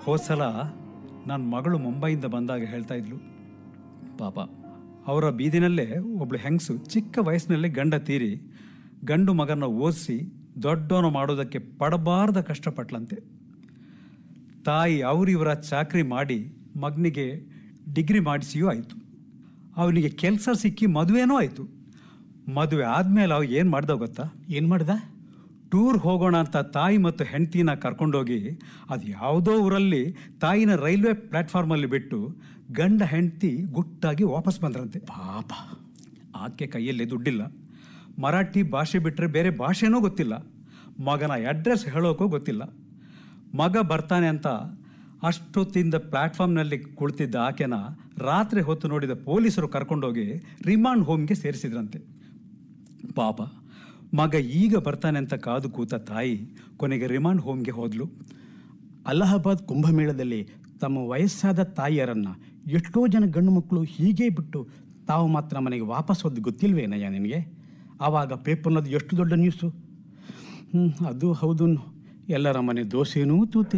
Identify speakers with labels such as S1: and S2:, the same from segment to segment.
S1: ಹೋದ ಸಲ ನನ್ನ ಮಗಳು ಮುಂಬೈಯಿಂದ ಬಂದಾಗ ಹೇಳ್ತಾ ಇದ್ಲು ಪಾಪ ಅವರ ಬೀದಿನಲ್ಲೇ ಒಬ್ಳು ಹೆಂಗಸು ಚಿಕ್ಕ ವಯಸ್ಸಿನಲ್ಲಿ ಗಂಡ ತೀರಿ ಗಂಡು ಮಗನ ಓದಿಸಿ ದೊಡ್ಡವನು ಮಾಡೋದಕ್ಕೆ ಪಡಬಾರ್ದ ಕಷ್ಟಪಟ್ಲಂತೆ ತಾಯಿ ಅವರಿವರ ಚಾಕ್ರಿ ಮಾಡಿ ಮಗನಿಗೆ ಡಿಗ್ರಿ ಮಾಡಿಸಿಯೂ ಆಯಿತು ಅವನಿಗೆ ಕೆಲಸ ಸಿಕ್ಕಿ ಮದುವೆನೂ ಆಯಿತು ಮದುವೆ ಆದಮೇಲೆ ಅವ ಏನು ಮಾಡ್ದ ಗೊತ್ತಾ
S2: ಏನು ಮಾಡ್ದ
S1: ಟೂರ್ ಹೋಗೋಣ ಅಂತ ತಾಯಿ ಮತ್ತು ಹೆಂಡತಿನ ಕರ್ಕೊಂಡೋಗಿ ಅದು ಯಾವುದೋ ಊರಲ್ಲಿ ತಾಯಿನ ರೈಲ್ವೆ ಪ್ಲ್ಯಾಟ್ಫಾರ್ಮಲ್ಲಿ ಬಿಟ್ಟು ಗಂಡ ಹೆಂಡತಿ ಗುಟ್ಟಾಗಿ ವಾಪಸ್ ಬಂದ್ರಂತೆ
S2: ಪಾಪ
S1: ಆಕೆ ಕೈಯಲ್ಲಿ ದುಡ್ಡಿಲ್ಲ ಮರಾಠಿ ಭಾಷೆ ಬಿಟ್ಟರೆ ಬೇರೆ ಭಾಷೆನೂ ಗೊತ್ತಿಲ್ಲ ಮಗನ ಅಡ್ರೆಸ್ ಹೇಳೋಕ್ಕೂ ಗೊತ್ತಿಲ್ಲ ಮಗ ಬರ್ತಾನೆ ಅಂತ ಅಷ್ಟೊತ್ತಿಂದ ಪ್ಲ್ಯಾಟ್ಫಾರ್ಮ್ನಲ್ಲಿ ಕುಳಿತಿದ್ದ ಆಕೆನ ರಾತ್ರಿ ಹೊತ್ತು ನೋಡಿದ ಪೊಲೀಸರು ಕರ್ಕೊಂಡೋಗಿ ರಿಮಾಂಡ್ ಹೋಮ್ಗೆ ಸೇರಿಸಿದ್ರಂತೆ ಪಾಪ ಮಗ ಈಗ ಬರ್ತಾನೆ ಅಂತ ಕಾದು ಕೂತ ತಾಯಿ ಕೊನೆಗೆ ರಿಮಾಂಡ್ ಹೋಮ್ಗೆ ಹೋದ್ಲು
S2: ಅಲಹಾಬಾದ್ ಕುಂಭಮೇಳದಲ್ಲಿ ತಮ್ಮ ವಯಸ್ಸಾದ ತಾಯಿಯರನ್ನ ಎಷ್ಟೋ ಜನ ಗಂಡು ಮಕ್ಕಳು ಹೀಗೆ ಬಿಟ್ಟು ತಾವು ಮಾತ್ರ ಮನೆಗೆ ವಾಪಸ್ ಹೋದ್ ಗೊತ್ತಿಲ್ವೇನಯ್ಯ ನಿನಗೆ ಆವಾಗ ಪೇಪರ್ನದು ಎಷ್ಟು ದೊಡ್ಡ ನ್ಯೂಸು ಹ್ಞೂ ಅದು ಹೌದು ಎಲ್ಲರ ಮನೆ ದೋಸೆನೂ ತೂತೆ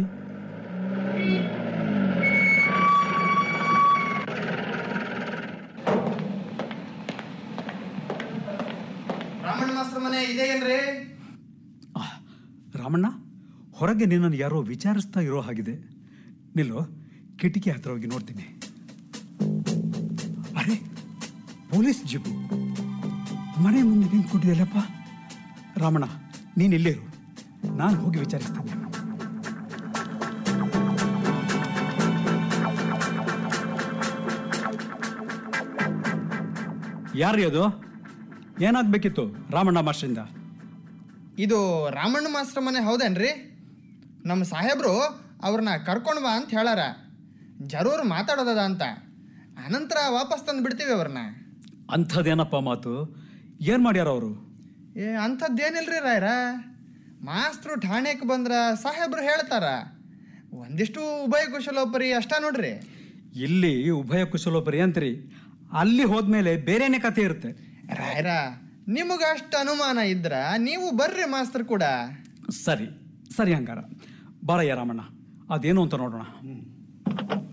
S3: ರಾಮಣ್ಣ ಮಾಸ್ತರ ಮನೆ ಇದೆ ಏನ್ರಿ
S1: ಆಹ್, ರಾಮಣ್ಣ ಹೊರಗೆ ನಿನ್ನನ್ನು ಯಾರೋ ವಿಚಾರಿಸ್ತಾ ಇರೋ ಹಾಗಿದೆ ನಿಲ್ಲು ಕಿಟಕಿ ಹತ್ರ ಹೋಗಿ ನೋಡ್ತೀನಿ ಅರೆ ಪೊಲೀಸ್ ಜೀಪ್ ಮನೆ ಮುಂದೆ ನಿಂತ್ಕೊಂಡಿದೆಯಲ್ಲಪ್ಪ ರಾಮಣ್ಣ ನೀನು ಇಲ್ಲೇ ಇರು ನಾನು ಹೋಗಿ ವಿಚಾರಿಸ್ತೇನೆ ಯಾರ್ರೀ ಅದು ಏನಾಗಬೇಕಿತ್ತು ರಾಮಣ್ಣ ಮಾಸ್ಟ್ರಿಂದ
S3: ಇದು ರಾಮಣ್ಣ ಮಾಸ್ತರ ಮನೆ ಹೌದೇನ್ರಿ ನಮ್ಮ ಸಾಹೇಬ್ರು ಅವ್ರನ್ನ ಕರ್ಕೊಂಡು ಬಾ ಅಂತ ಹೇಳಾರ ಜರೂರ್ ಮಾತಾಡೋದದ ಅಂತ ಅನಂತರ ವಾಪಸ್ ತಂದು ಬಿಡ್ತೀವಿ ಅವ್ರನ್ನ
S1: ಅಂಥದ್ದೇನಪ್ಪ ಮಾತು ಏನು ಮಾಡ್ಯಾರ ಅವರು
S3: ಏ ಅಂಥದ್ದೇನಿಲ್ರಿ ರಾಯ್ರ ಮಾಸ್ತರು ಠಾಣೆಗೆ ಬಂದ್ರ ಸಾಹೇಬ್ರು ಹೇಳ್ತಾರ ಒಂದಿಷ್ಟು ಉಭಯ ಕುಶಲೋಪರಿ ಅಷ್ಟ ನೋಡ್ರಿ
S1: ಇಲ್ಲಿ ಉಭಯ ಕುಶಲೋಪರಿ ಅಂತೀರಿ ಅಲ್ಲಿ ಹೋದ್ಮೇಲೆ ಬೇರೆನೇ ಕಥೆ ಇರುತ್ತೆ
S3: ರಾಯ್ರ ನಿಮಗೆ ಅಷ್ಟು ಅನುಮಾನ ಇದ್ರ ನೀವು ಬರ್ರಿ ಮಾಸ್ತರ್ ಕೂಡ
S1: ಸರಿ ಸರಿ ಹಂಗಾರ ಬಾರಯ್ಯ ರಾಮಣ್ಣ ಅದೇನು ಅಂತ ನೋಡೋಣ